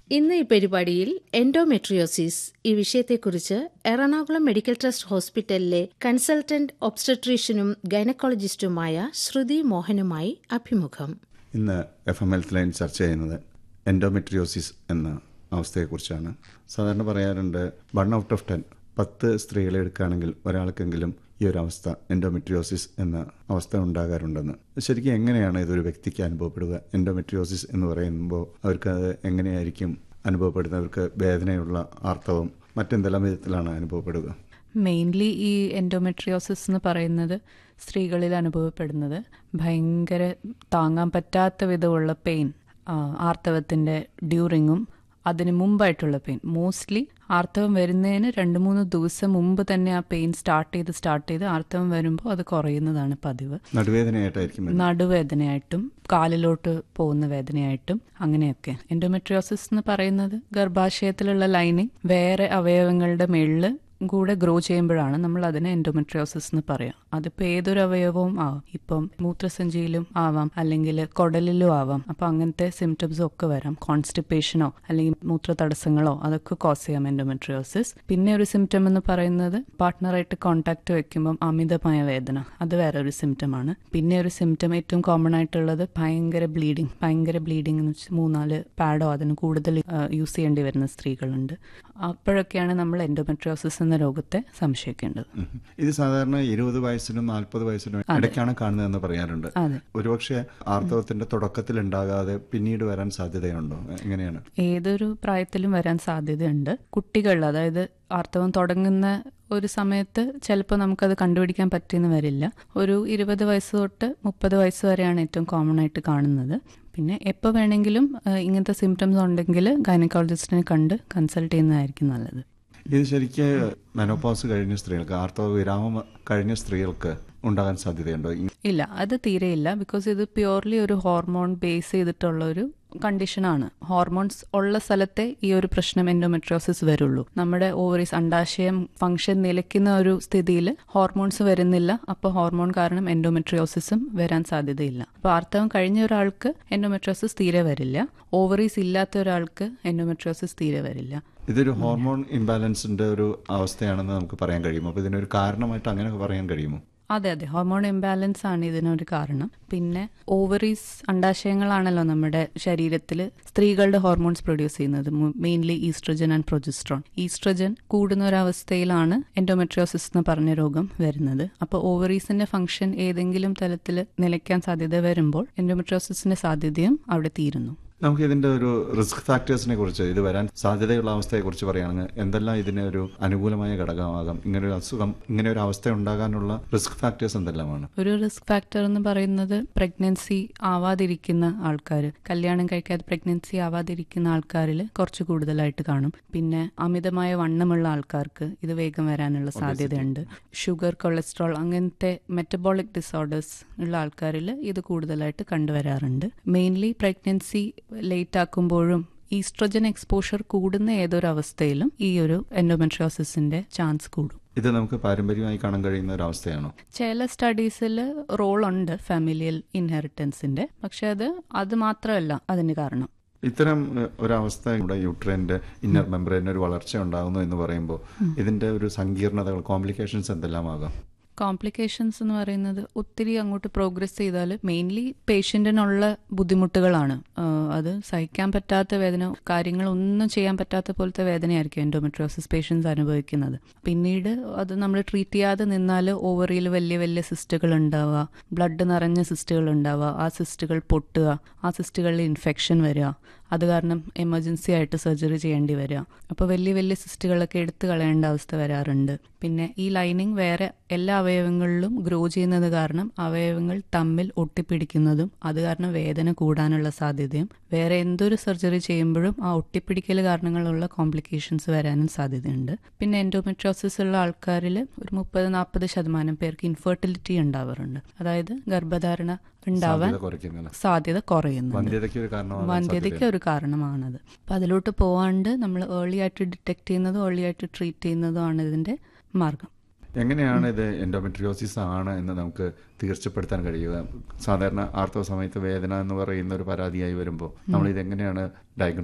ഇന്ന് ഈ പരിപാടിയിൽ എൻഡോമെട്രിയോസിസ് ഈ വിഷയത്തെക്കുറിച്ച് എറണാകുളം മെഡിക്കൽ ട്രസ്റ്റ് ഹോസ്പിറ്റലിലെ കൺസൾട്ടന്റ് ഒബ്സ്റ്റട്രീഷ്യനും ഗൈനക്കോളജിസ്റ്റുമായ ശ്രുതി മോഹനുമായി അഭിമുഖം ഇന്ന് എഫ് എം ഹെൽത്ത് ലൈൻ ചർച്ച ചെയ്യുന്നത് എൻഡോമെട്രിയോസിസ് എന്ന അവസ്ഥയെക്കുറിച്ചാണ് സാധാരണ പറയാറുണ്ട് വൺ ഔട്ട് ഓഫ് ടെൻ പത്ത് സ്ത്രീകളെ എടുക്കുകയാണെങ്കിൽ ഒരാൾക്കെങ്കിലും ഈ ഒരു അവസ്ഥ എൻഡോമെട്രിയോസിസ് എന്ന അവസ്ഥ ഉണ്ടാകാറുണ്ടെന്ന് ശരിക്കും എങ്ങനെയാണ് ഇതൊരു വ്യക്തിക്ക് അനുഭവപ്പെടുക എൻഡോമെട്രിയോസിസ് എന്ന് പറയുമ്പോൾ അവർക്ക് അത് എങ്ങനെയായിരിക്കും അനുഭവപ്പെടുന്നത് അവർക്ക് വേദനയുള്ള ആർത്തവം മറ്റെന്തെല്ലാം വിധത്തിലാണ് അനുഭവപ്പെടുക മെയിൻലി ഈ എൻഡോമെട്രിയോസിസ് എന്ന് പറയുന്നത് സ്ത്രീകളിൽ അനുഭവപ്പെടുന്നത് ഭയങ്കര താങ്ങാൻ പറ്റാത്ത വിധമുള്ള പെയിൻ ആർത്തവത്തിൻ്റെ ഡ്യൂറിങ്ങും അതിന് മുമ്പായിട്ടുള്ള പെയിൻ മോസ്റ്റ്ലി ആർത്തവം വരുന്നതിന് രണ്ട് മൂന്ന് ദിവസം മുമ്പ് തന്നെ ആ പെയിൻ സ്റ്റാർട്ട് ചെയ്ത് സ്റ്റാർട്ട് ചെയ്ത് ആർത്തവം വരുമ്പോൾ അത് കുറയുന്നതാണ് പതിവ് നടുവേദനയായിട്ടായിരിക്കും വരുന്നത്. നടുവേദനയായിട്ടും കാലിലോട്ട് പോകുന്ന വേദനയായിട്ടും അങ്ങനെയൊക്കെ എൻഡോമെട്രിയോസിസ് എന്ന് പറയുന്നത് ഗർഭാശയത്തിലുള്ള ലൈനിങ് വേറെ അവയവങ്ങളുടെ മേളിൽ കൂടെ ഗ്രോ ചെയ്യുമ്പോഴാണ് നമ്മൾ അതിനെ എൻഡോമെട്രിയോസിസ് എന്ന് പറയാം അതിപ്പോൾ ഏതൊരു അവയവവും ആവാം ഇപ്പം മൂത്രസഞ്ചിയിലും ആവാം അല്ലെങ്കിൽ കുടലിലും ആവാം അപ്പോൾ അങ്ങനത്തെ സിംറ്റംസും ഒക്കെ വരാം കോൺസ്റ്റിപ്പേഷനോ അല്ലെങ്കിൽ മൂത്ര തടസ്സങ്ങളോ അതൊക്കെ കോസ് ചെയ്യാം എൻഡോമെട്രിയോസിസ് പിന്നെ ഒരു സിംറ്റം എന്ന് പറയുന്നത് പാർട്ട്ണറായിട്ട് കോൺടാക്ട് വെക്കുമ്പം അമിതമായ വേദന അത് വേറെ ഒരു സിംറ്റം ആണ് പിന്നെ ഒരു സിംറ്റം ഏറ്റവും കോമൺ ആയിട്ടുള്ളത് ഭയങ്കര ബ്ലീഡിങ് ഭയങ്കര ബ്ലീഡിംഗ് എന്ന് വെച്ചാൽ മൂന്നാല് പാഡോ അതിന് കൂടുതൽ യൂസ് ചെയ്യേണ്ടി വരുന്ന സ്ത്രീകളുണ്ട് അപ്പോഴൊക്കെയാണ് നമ്മൾ എൻഡോമെട്രിയോസിസ് എന്ന രോഗത്തെ സംശയിക്കേണ്ടത് ഉം. ഇത് സാധാരണ ഇരുപത് വയസ്സിനും നാൽപ്പത് വയസ്സിനും ഇടയ്ക്കാണ് കാണുന്നതെന്ന് പറയാറുണ്ട് അതെ ഒരുപക്ഷെ ആർത്തവത്തിന്റെ തുടക്കത്തിൽ ഉണ്ടാകാതെ പിന്നീട് വരാൻ സാധ്യതയുണ്ടോ എങ്ങനെയാണ് ഏതൊരു പ്രായത്തിലും വരാൻ സാധ്യതയുണ്ട് കുട്ടികൾ അതായത് ആർത്തവം തുടങ്ങുന്ന ഒരു സമയത്ത് ചിലപ്പോൾ നമുക്കത് കണ്ടുപിടിക്കാൻ പറ്റിയെന്ന് വരില്ല ഒരു ഇരുപത് വയസ്സ് തൊട്ട് മുപ്പത് വയസ്സ് വരെയാണ് ഏറ്റവും കോമൺ ആയിട്ട് കാണുന്നത് പിന്നെ എപ്പോൾ വേണമെങ്കിലും ആ, ഇങ്ങനത്തെ സിംറ്റംസ് ഉണ്ടെങ്കിൽ ഗൈനക്കോളജിസ്റ്റിനെ കണ്ട് കൺസൾട്ട് ചെയ്യുന്നതായിരിക്കും നല്ലത് ഇത് ശരിക്ക് മെനോപോസ് കഴിഞ്ഞ സ്ത്രീകൾക്ക് ആർത്തവ വിരാമം കഴിഞ്ഞ സ്ത്രീകൾക്ക് ഉണ്ടാകാൻ സാധ്യതയുണ്ടോ ഈ- ഇല്ല അത് തീരെയില്ല ബിക്കോസ് ഇത് പ്യുവർലി ഒരു ഹോർമോൺ ബേസ് ചെയ്തിട്ടുള്ള ഒരു കണ്ടീഷനാണ് ഹോർമോൺസ് ഉള്ള സ്ഥലത്തെ ഈ ഒരു പ്രശ്നം എൻഡോമെട്രിയോസിസ് വരുള്ളൂ നമ്മുടെ ഓവറീസ് അണ്ടാശയം ഫംഗ്ഷൻ നിലയ്ക്കുന്ന ഒരു സ്ഥിതിയിൽ ഹോർമോൺസ് വരുന്നില്ല അപ്പോൾ ഹോർമോൺ കാരണം എൻഡോമെട്രിയോസിസും വരാൻ സാധ്യതയില്ല അപ്പോൾ ആർത്തവം കഴിഞ്ഞ ഒരാൾക്ക് എൻഡോമെട്രിയോസിസ് തീരെ വരില്ല ഓവറീസ് ഇല്ലാത്ത ഒരാൾക്ക് എൻഡോമെട്രിയോസിസ് തീരെ വരില്ല ഇതൊരു ഹോർമോൺ ഇംബാലൻസിന്റെ ഒരു അവസ്ഥയാണെന്ന് നമുക്ക് പറയാൻ കഴിയുമോ അപ്പോൾ ഇതിനൊരു കാരണമായിട്ട് അങ്ങനെ പറയാൻ കഴിയുമോ അതെ അതെ ഹോർമോൺ ഇംബാലൻസ് ആണ് ഇതിനൊരു കാരണം പിന്നെ ഓവറീസ് അണ്ടാശയങ്ങളാണല്ലോ നമ്മുടെ ശരീരത്തിൽ സ്ത്രീകളുടെ ഹോർമോൺസ് പ്രൊഡ്യൂസ് ചെയ്യുന്നത് mainly oestrogen and progesterone oestrogen കൂടുന്ന ഒരവസ്ഥയിലാണ് എൻഡോമെട്രിയോസിസ് എന്ന് പറഞ്ഞ രോഗം വരുന്നത് അപ്പോൾ ഓവറീസിന്റെ ഫംഗ്ഷൻ ഏതെങ്കിലും തലത്തിൽ നിലയ്ക്കാൻ സാധ്യത വരുമ്പോൾ എൻഡോമെട്രിയോസിസിന്റെ സാധ്യതയും അവിടെ തീരുന്നു നമുക്ക് ഇതിന്റെ ഒരു റിസ്ക് ഫാക്ടേഴ്സിനെ കുറിച്ച് ഇത് വരാൻ സാധ്യതയുള്ള അവസ്ഥയെ കുറിച്ച് പറയുകയാണെങ്കിൽ എന്തെല്ലാം ഇതിന് ഒരു അനുകൂലമായ ഘടകമാകാം ഇങ്ങനെ ഒരു അസുഖം ഇങ്ങനെ ഒരു അവസ്ഥ ഉണ്ടാകാനുള്ള റിസ്ക് ഫാക്ടേഴ്സ് എന്തെല്ലാമാണ് ഒരു റിസ്ക് ഫാക്ടർ എന്ന് പറയുന്നത് പ്രഗ്നൻസി ആവാതിരിക്കുന്ന ആൾക്കാർ കല്യാണം കഴിക്കാതെ പ്രഗ്നൻസി ആവാതിരിക്കുന്ന ആൾക്കാരിൽ കുറച്ച് കൂടുതലായിട്ട് കാണും പിന്നെ അമിതമായ വണ്ണമുള്ള ആൾക്കാർക്ക് ഇത് വേഗം വരാനുള്ള സാധ്യതയുണ്ട് ഷുഗർ കൊളസ്ട്രോൾ അങ്ങനത്തെ മെറ്റബോളിക് ഡിസോർഡേഴ്സ് ഉള്ള ആൾക്കാരിൽ ഇത് കൂടുതലായിട്ട് കണ്ടുവരാറുണ്ട് മെയിൻലി പ്രഗ്നൻസി ലേറ്റ് ആക്കുമ്പോഴും ഈസ്ട്രജൻ എക്സ്പോഷർ കൂടുന്ന ഏതൊരു അവസ്ഥയിലും ഈ ഒരു എൻഡോമെട്രിയോസിസിന്റെ ചാൻസ് കൂടും ഇത് നമുക്ക് പാരമ്പര്യമായി കാണാൻ കഴിയുന്ന ഒരു അവസ്ഥയാണോ ചില സ്റ്റഡീസിൽ റോൾ ഉണ്ട് ഫാമിലിയൽ ഇൻഹെറിറ്റൻസിന്റെ പക്ഷെ അത് അത് മാത്രമല്ല അതിന് കാരണം ഇത്തരം ഏഹ്, ഒരവസ്ഥ ഇവിടെ യൂട്രൈൻ്റെ ഇന്നർ മെമ്പറിന് ഒരു വളർച്ച ഉണ്ടാകുന്നു എന്ന് പറയുമ്പോൾ ഇതിന്റെ ഒരു സങ്കീർണതകൾ കോംപ്ലിക്കേഷൻസ് എന്തെല്ലാമാകാം കോംപ്ലിക്കേഷൻസ് എന്ന് പറയുന്നത് ഒത്തിരി അങ്ങോട്ട് പ്രോഗ്രസ് ചെയ്താൽ മെയിൻലി പേഷ്യൻറ്റിനുള്ള ബുദ്ധിമുട്ടുകളാണ് ആഹ് അത് സഹിക്കാൻ പറ്റാത്ത വേദന കാര്യങ്ങളൊന്നും ചെയ്യാൻ പറ്റാത്ത പോലത്തെ വേദനയായിരിക്കും എൻഡോമെട്രോസിസ് പേഷ്യൻസ് അനുഭവിക്കുന്നത് പിന്നീട് അത് നമ്മൾ ട്രീറ്റ് ചെയ്യാതെ നിന്നാൽ ഓവറിയിൽ വലിയ വലിയ സിസ്റ്റുകൾ ഉണ്ടാവുക ബ്ലഡ് നിറഞ്ഞ സിസ്റ്റുകൾ ഉണ്ടാവുക ആ സിസ്റ്റുകൾ പൊട്ടുക ആ സിസ്റ്റുകളിൽ ഇൻഫെക്ഷൻ വരിക അത് കാരണം എമർജൻസി ആയിട്ട് സർജറി ചെയ്യേണ്ടി വരിക അപ്പോൾ വലിയ വലിയ സിസ്റ്റുകളൊക്കെ എടുത്തു കളയേണ്ട അവസ്ഥ വരാറുണ്ട് പിന്നെ ഈ ലൈനിങ് വേറെ എല്ലാ അവയവങ്ങളിലും ഗ്രോ ചെയ്യുന്നത് കാരണം അവയവങ്ങൾ തമ്മിൽ ഒട്ടിപ്പിടിക്കുന്നതും അത് കാരണം വേദന കൂടാനുള്ള സാധ്യതയും വേറെ എന്തൊരു സർജറി ചെയ്യുമ്പോഴും ആ ഒട്ടിപ്പിടിക്കൽ കാരണങ്ങളുള്ള കോംപ്ലിക്കേഷൻസ് വരാനും സാധ്യതയുണ്ട് പിന്നെ എൻഡോമെട്രോസിസ് ഉള്ള ആൾക്കാരിൽ ഒരു മുപ്പത് നാൽപ്പത് ശതമാനം പേർക്ക് ഇൻഫെർട്ടിലിറ്റി ഉണ്ടാവാറുണ്ട് അതായത് ഗർഭധാരണ ഉണ്ടാവാൻ സാധ്യത കുറയ്ക്കുന്നത് സാധ്യത കുറയുന്നുണ്ട് വന്ധ്യതയ്ക്ക് ഒരു കാരണമാകാൻ വന്ധ്യതയ്ക്ക് ഒരു കാരണമാണത് അപ്പം അതിലോട്ട് പോവാണ്ട് നമ്മൾ ഏർലി ആയിട്ട് ഡിറ്റക്ട് ചെയ്യുന്നതും ഏർലി ആയിട്ട് ട്രീറ്റ് ചെയ്യുന്നതുമാണ് ഇതിന്റെ മാർഗം എങ്ങനെയാണ് ഇത് എൻഡോമെട്രിയോസിസ് ആണ് എന്ന് നമുക്ക് തീർച്ചപ്പെടുത്താൻ കഴിയുക സാധാരണ ആർത്തവ സമയത്ത് വേദന എന്ന് പറയുന്ന ഒരു പരാതിയായി വരുമ്പോൾ നമ്മൾ ഇത് എങ്ങനെയാണ് ഡയഗ്നോസ്